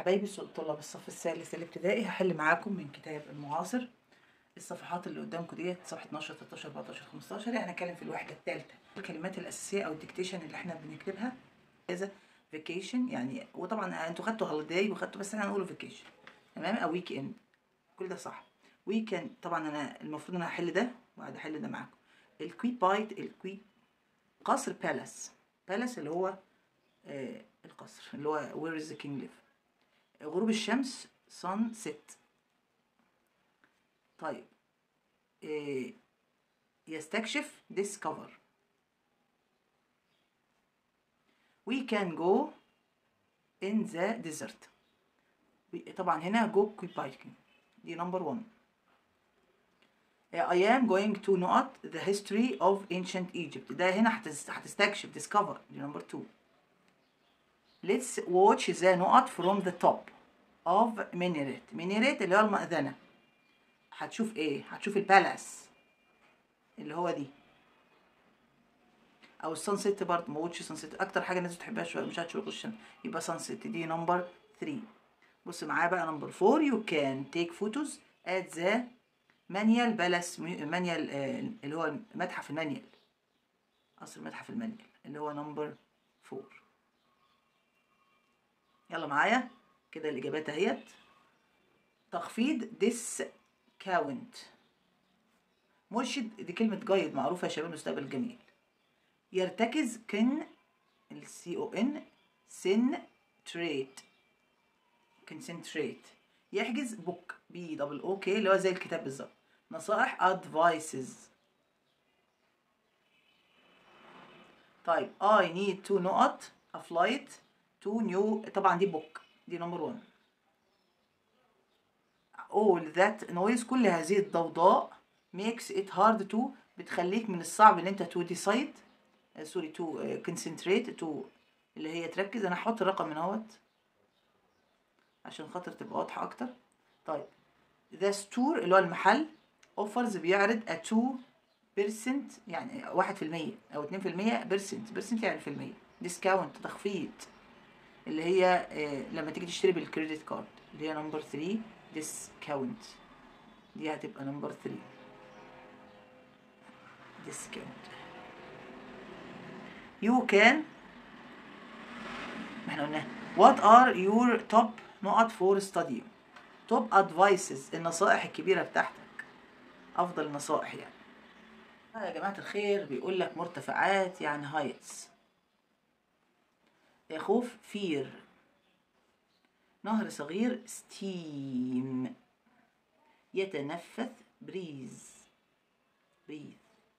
حبايبي طلاب الصف الثالث الابتدائي هحل معاكم من كتاب المعاصر الصفحات اللي قدامكم ديت صفحه 12 13 14 15 يعني هنتكلم في الوحده الثالثه الكلمات الاساسيه او الديكتيشن اللي احنا بنكتبها اذا فيكيشن يعني وطبعا انتوا خدتوا هوليداي وخدتوا بس انا هنقوله فيكيشن تمام او ويك اند كل ده صح ويكند طبعا انا المفروض ان انا هحل ده وقاعد احل ده معاكم الكويت بايت الكويت قصر بالاس بالاس اللي هو آه القصر اللي هو وير از ذا كينج ليف غروب الشمس سان سيت طيب إيه يستكشف discover we can go in the desert طبعا هنا go biking دي نمبر 1 I am going to note the history of ancient Egypt ده هنا هتستكشف discover دي نمبر 2 Let's watch the نقط from the top of minaret minaret اللي هو المأذنة هتشوف ايه هتشوف البالاس اللي هو دي او السانسيت برضه ما قلتش سانسيت اكتر حاجه الناس بتحبها شويه مش هتشوف الشمس يبقى سانسيت دي نمبر 3 بص معايا بقى نمبر 4 you can take photos at the مانيال بالاس مانيال اللي هو متحف المانيال قصر متحف المانيال اللي هو نمبر 4 يلا معايا كده الاجابات اهيت تخفيض ديس كاونت مرشد دي كلمة جايد معروفة يا شباب المستقبل الجميل يرتكز كن السي او ان سن تريت كونسنتريت يحجز بوك بي دبل او كي اللي هو زي الكتاب بالظبط نصائح ادفايسز طيب I need to نقط a flight to new طبعا دي بوك دي نمبر 1 all that noise كل هذه الضوضاء makes it hard to بتخليك من الصعب ان انت to decide سوري to uh, concentrate to اللي هي تركز انا هحط الرقم من اهوت عشان خاطر تبقى واضحة اكتر طيب the store اللي هو المحل offers بيعرض a 2% يعني واحد في المية او اتنين في المية بيرسنت بيرسنت يعني في المية ديسكاونت تخفيض اللي هي آه لما تيجي تشتري بالكريدت كارد اللي هي نمبر 3 ديسكاونت دي هتبقى نمبر 3 ديسكاونت يو كان ما احنا قلنا وات ار يور توب نقط فور ستادي توب ادفايسز النصائح الكبيره بتاعتك افضل النصائح يعني يا جماعه الخير بيقول لك مرتفعات يعني هايتس خوف فير نهر صغير ستيم يتنفث بريز بريز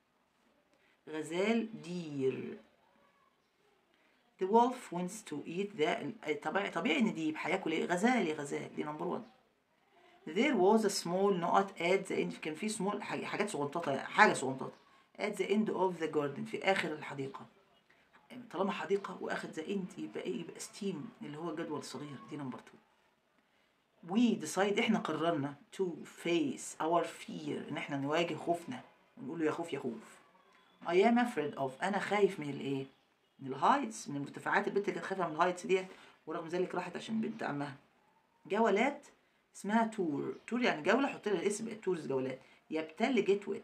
غزال دير The wolf wants to eat the طبيعي طبيعي ان ديب هياكل ايه غزال يا غزال دي نمبر 1 There was a small نقط at the end كان في small حاجات صغنططة حاجة صغنططة at the end of the garden في آخر الحديقة طالما حديقة واخد ذا اند يبقى ايه يبقى ستيم اللي هو جدول صغير دي نمبر 2 وي ديسايد احنا قررنا تو فيس اور فير ان احنا نواجه خوفنا ونقول له يا خوف يا خوف I am afraid of انا خايف من الايه من الهايتس من المرتفعات البنت اللي كانت خايفه من الهايتس ديت ورغم ذلك راحت عشان بنت عمها جولات اسمها تور تور يعني جوله حط لها الاسم بقت تورز جولات يبتل جيت ويت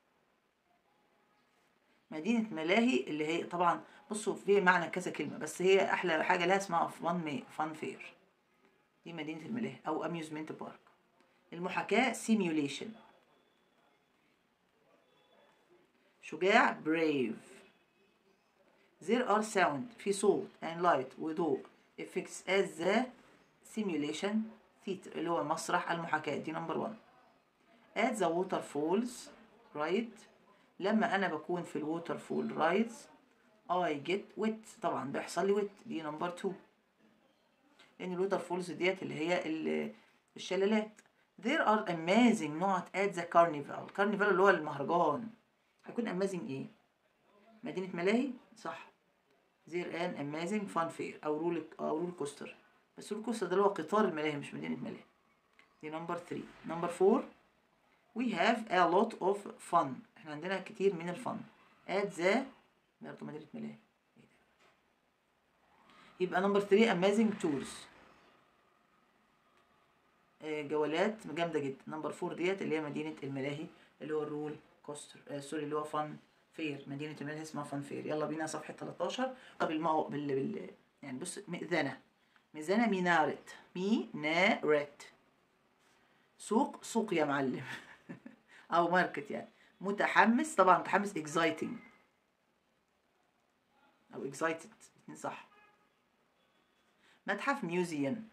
مدينة ملاهي اللي هي طبعا بصوا في معنى كذا كلمة بس هي أحلى حاجة لها اسمها فان مي فان فير دي مدينة الملاهي أو أميوزمنت بارك المحاكاة سيميوليشن شجاع بريف there are sound في صوت and light وضوء effects as the simulation theater اللي هو مسرح المحاكاة دي نمبر 1 at the waterfalls right لما انا بكون في الووتر فول رايدز اي جيت ويت طبعا بيحصل لي ويت دي نمبر 2 لان الووتر فولز ديت اللي هي الشلالات there are amazing not at the carnival carnival اللي هو المهرجان هيكون amazing ايه مدينة ملاهي صح there an amazing fun fair او رول او رول كوستر بس رول كوستر ده اللي هو قطار الملاهي مش مدينة ملاهي دي نمبر 3 نمبر 4 we have a lot of fun احنا عندنا كتير من الفن at the برضه مدينة ملاهي يبقى نمبر 3 amazing tours آه، جولات جامده جدا نمبر فور ديت اللي هي مدينه الملاهي اللي هو الرول كوستر آه سوري اللي هو فن فير مدينه الملاهي اسمها فن فير يلا بينا صفحه 13 طب المو... بال... بال... يعني بص مئذنه ميزانه مينارت مينارت سوق سوق يا معلم او ماركت يعني متحمس طبعا متحمس اكزايتنج او اكزايتد الاثنين صح متحف ميوزيوم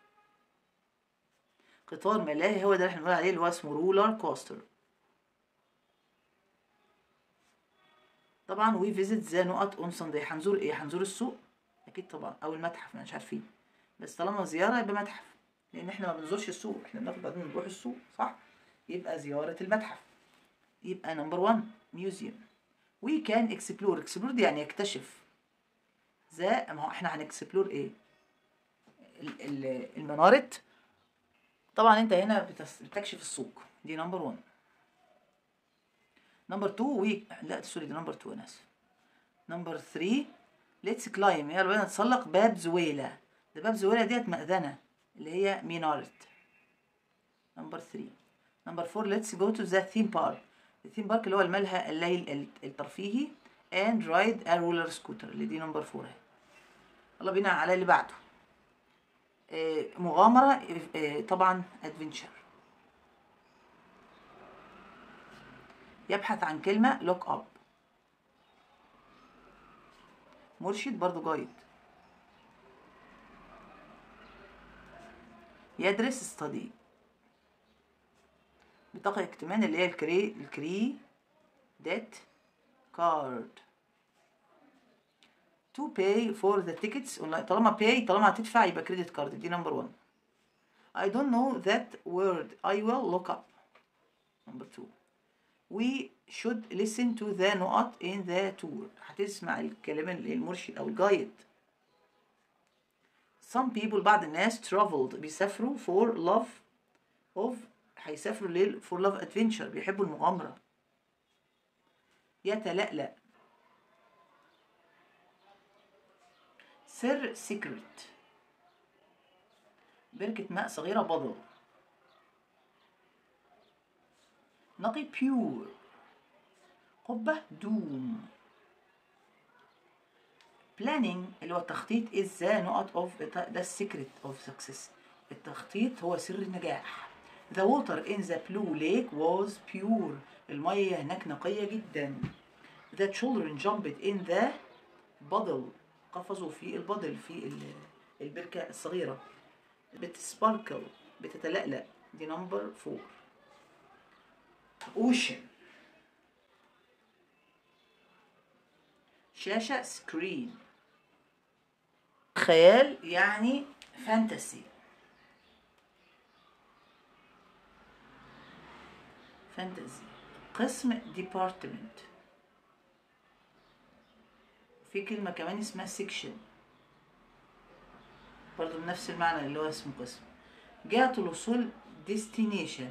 قطار ملاهي هو ده اللي احنا بنقول عليه اللي هو اسمه رولر كوستر طبعا وي فيزيت ذا نقط اون سانداي هنزور ايه هنزور السوق اكيد طبعا او المتحف مش عارفين بس طالما زياره يبقى متحف لان احنا ما بنزورش السوق احنا بناخد بعدين نروح السوق صح يبقى زياره المتحف يبقى نمبر 1 ميوزيوم وي كان اكسبلور اكسبلور دي يعني يكتشف ذا ما هو احنا هنكسبلور ايه ال- ال- المنارت طبعا انت هنا بتس- بتكشف السوق دي نمبر 1 نمبر 2 وي لا سوري دي نمبر 2 انا اسف نمبر 3 ليتس كلايم يلا بينا نتسلق باب زويلة ده باب زويلة ديت مأذنة اللي هي مينارت نمبر 3 نمبر 4 ليتس جو تو ذا ثيم بارك الثيم بارك اللي هو الملهى الليل ال- الترفيهي and ride a roller scooter اللي دي نمبر 4 اهي يلا بينا على اللي بعده آه، مغامرة آه، طبعا ادفنتشر يبحث عن كلمة look up مرشد برضو جايد يدرس study بطاقة ائتمان اللي هي الكري الكري ديت كارد to pay for the tickets online طالما pay طالما هتدفع يبقى كريدت كارد دي نمبر 1 I don't know that word I will look up number 2 we should listen to the نقط in the tour هتسمع الكلام ال- المرشد او الجايد some people بعض الناس traveled بيسافروا for love of هيسافروا ليه for love adventure بيحبوا المغامرة يتلألأ سر سيكريت بركة ماء صغيرة بضل نقي بيور قبة دوم planning اللي هو التخطيط is the نقط of ده السيكريت of success التخطيط هو سر النجاح the water in the blue lake was pure المية هناك نقية جدا the children jumped in the puddle قفزوا في البدل في ال- البركة الصغيرة بتسباركل بتتلألأ دي نمبر فور اوشن شاشة سكرين خيال يعني فانتسي فانتسي قسم ديبارتمنت في كلمة كمان اسمها سيكشن برضو بنفس المعنى اللي هو اسمه قسم جهة الوصول destination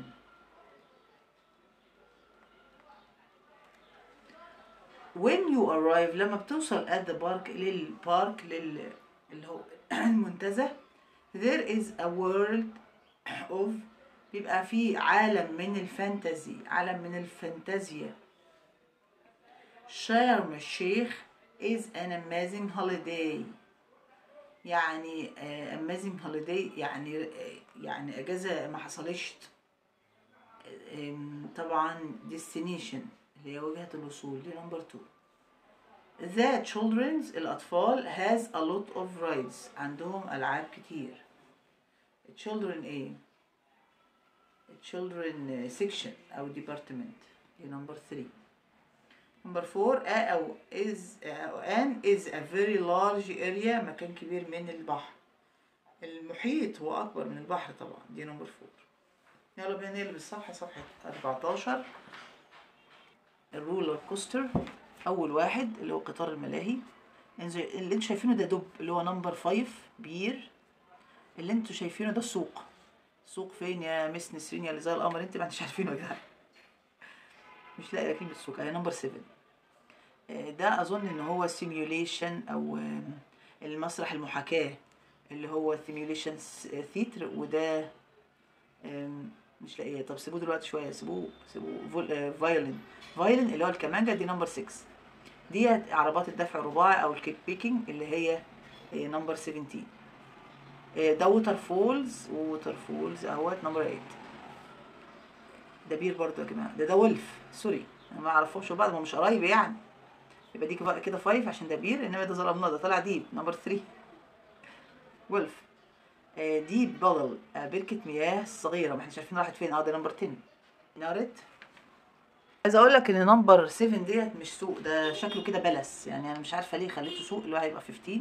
when you arrive لما بتوصل at the park للبارك لل اللي هو المنتزه there is a world of بيبقى في عالم من الفانتزي عالم من الفانتازيا شرم الشيخ is an amazing holiday يعني آه، amazing holiday يعني آه، يعني اجازه ما حصلش آم، طبعا destination اللي هي وجهة الوصول دي نمبر 2 The children's الأطفال has a lot of rides عندهم ألعاب كتير children ايه children section أو department دي نمبر 3 نمبر 4 a أو is أو an is a very large area مكان كبير من البحر المحيط هو أكبر من البحر طبعا دي نمبر 4 يلا بينا نقلب الصفحة صفحة 14 الرولر كوستر أول واحد اللي هو قطار الملاهي انزل- اللي انتوا شايفينه ده دب اللي هو نمبر 5 بير اللي انتوا شايفينه ده السوق السوق فين يا مس نسرين يا اللي زي القمر انت ما انتش عارفينه يا جدعان مش لاقي كلمة السوق اهي نمبر 7 آه، ده اظن ان هو سيميوليشن او آم، المسرح المحاكاة اللي هو سيميوليشن ثيتر وده أم، مش لاقيه طب سيبوه دلوقتي شويه سيبوه سيبوه فول... آه، فايولين فايولين اللي هو الكمانجا دي نمبر 6 دي عربات الدفع الرباعي او الكيك بيكينج اللي هي نمبر 17 آه، ده ووتر فولز ووتر فولز اهوت نمبر 8 ده بير برضو يا جماعه ده ده ولف سوري انا ما اعرفهمش بعض ما مش قرايب يعني يبقى دي كده- كده 5 عشان ده بير انما ده ظلمناه ده طلع ديب نمبر 3 ولف آه، دي بادل آه، بركة مياه صغيرة ما احنا شايفين راحت فين اه ده نمبر 10 نارت عايز اقول لك ان نمبر 7 ديت مش سوق ده شكله كده بلس يعني انا مش عارفه ليه خليته سوق اللي هو هيبقى 15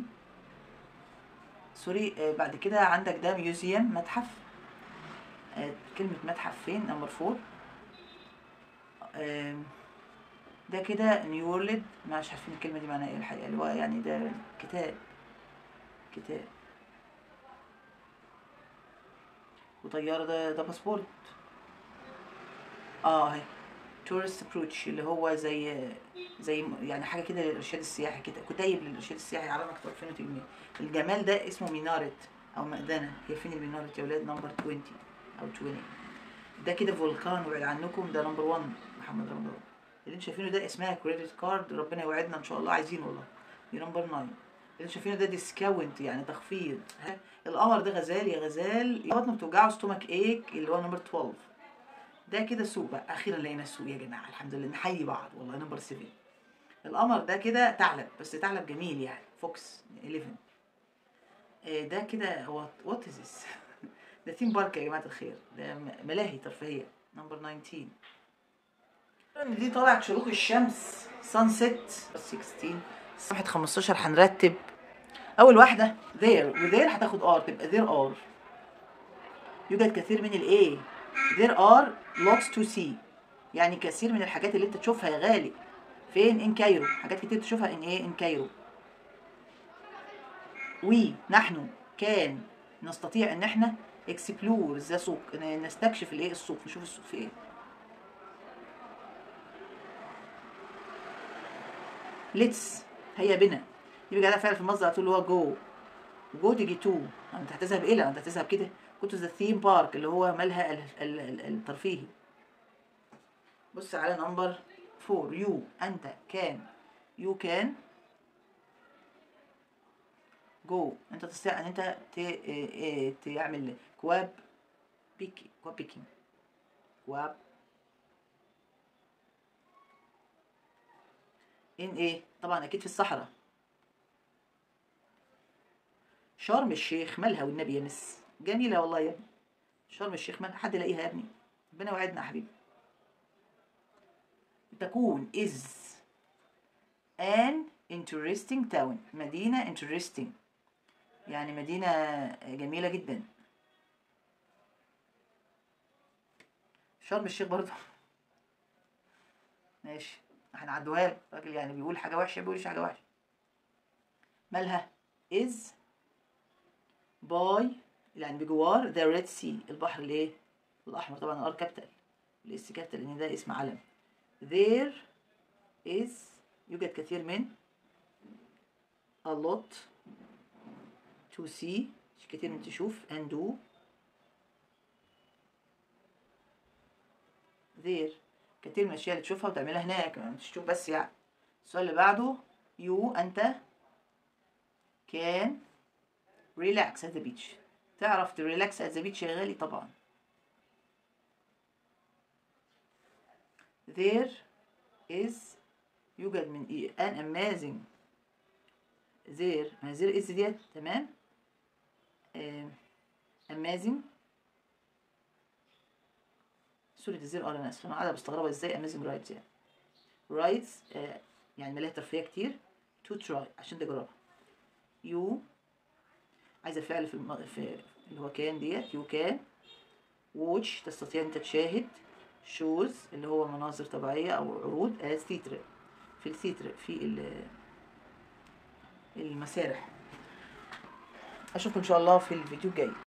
سوري آه، بعد كده عندك ده ميوزيوم متحف آه، كلمة متحف فين نمبر 4 آم، ده كده نيو وورلد مش عارفين الكلمة دي معناها ايه الحقيقة اللي هو يعني ده كتاب كتاب وطيارة ده ده باسبورت اه اهي تورست ابروتش اللي هو زي زي يعني حاجة كده للإرشاد السياحي كده كتيب للإرشاد السياحي على مكتب 2008 الجمال ده اسمه مينارت أو مأذنة هي فين المينارت يا ولاد نمبر 20 أو 20 ده كده فولكان وبعد عنكم ده نمبر 1 محمد رمضان اللي انتوا شايفينه ده اسمها كريدت كارد ربنا يوعدنا ان شاء الله عايزين والله دي نمبر 9 اللي انتوا شايفينه ده ديسكاونت يعني تخفيض ها؟ القمر ده غزال يا غزال بطنه بتوجعه ستومك ايك اللي هو نمبر 12 ده كده سوق بقى اخيرا لقينا السوق يا جماعه الحمد لله نحيي بعض والله نمبر 7 القمر ده كده ثعلب بس ثعلب جميل يعني فوكس 11 آه، ده كده هو وات از ذس ده ثيم بارك يا جماعه الخير ده م- ملاهي ترفيهيه نمبر 19 دي طلعت شروق الشمس سانست 16 صفحة 15 هنرتب أول واحدة there وذير هتاخد ار تبقى there are يوجد كثير من الايه there are lots to see يعني كثير من الحاجات اللي انت تشوفها يا غالي فين ان كايرو حاجات كتير تشوفها ان ايه ان كايرو وي نحن كان نستطيع ان احنا اكسبلور ذا سوق ن- نستكشف الايه السوق نشوف السوق في ايه ليتس هيا بنا دي بيجي عليها فعل في المصدر على طول اللي هو جو جو تيجي تو انت هتذهب الى انت هتذهب كده كنت ذا ثيم بارك اللي هو مالها ال- ال- ال- الترفيهي بص على نمبر فور يو انت كان يو كان جو انت تستطيع ان انت ت... إيه إيه تعمل كواب بيكي كواب بيكينج كواب ان ايه طبعا اكيد في الصحراء شرم الشيخ مالها والنبي يا مس جميله والله يا ابني شرم الشيخ مالها حد يلاقيها يا ابني ربنا وعدنا يا حبيبي تكون is an interesting town مدينة interesting يعني مدينة جميلة جدا شرم الشيخ برضه ماشي هنعدوها له راجل يعني بيقول حاجة وحشة بيقولش حاجة وحشة مالها is by يعني بجوار the red sea البحر الايه الأحمر طبعا الار كابيتال الاس كابيتال لأن ده اسم علم there is يوجد كثير من a lot to see مش كتير من تشوف and do there كتير من الأشياء اللي تشوفها وتعملها هناك مش تشوف بس يعني السؤال اللي بعده you أنت can relax at the beach تعرف تريلاكس at the beach يا غالي طبعا there is يوجد من إيه an amazing there ما there is ديت تمام آم، amazing سوري دي زير اه انا اسف انا قاعده بستغربها ازاي amazing rights يعني rights آه يعني ملاها ترفيه كتير to try عشان تجربها you عايزه فعل في, الم... في اللي هو كان ديت you can watch تستطيع انت تشاهد shows اللي هو مناظر طبيعية أو عروض as theater في الثيتر في ال- المسارح أشوفكم إن شاء الله في الفيديو الجاي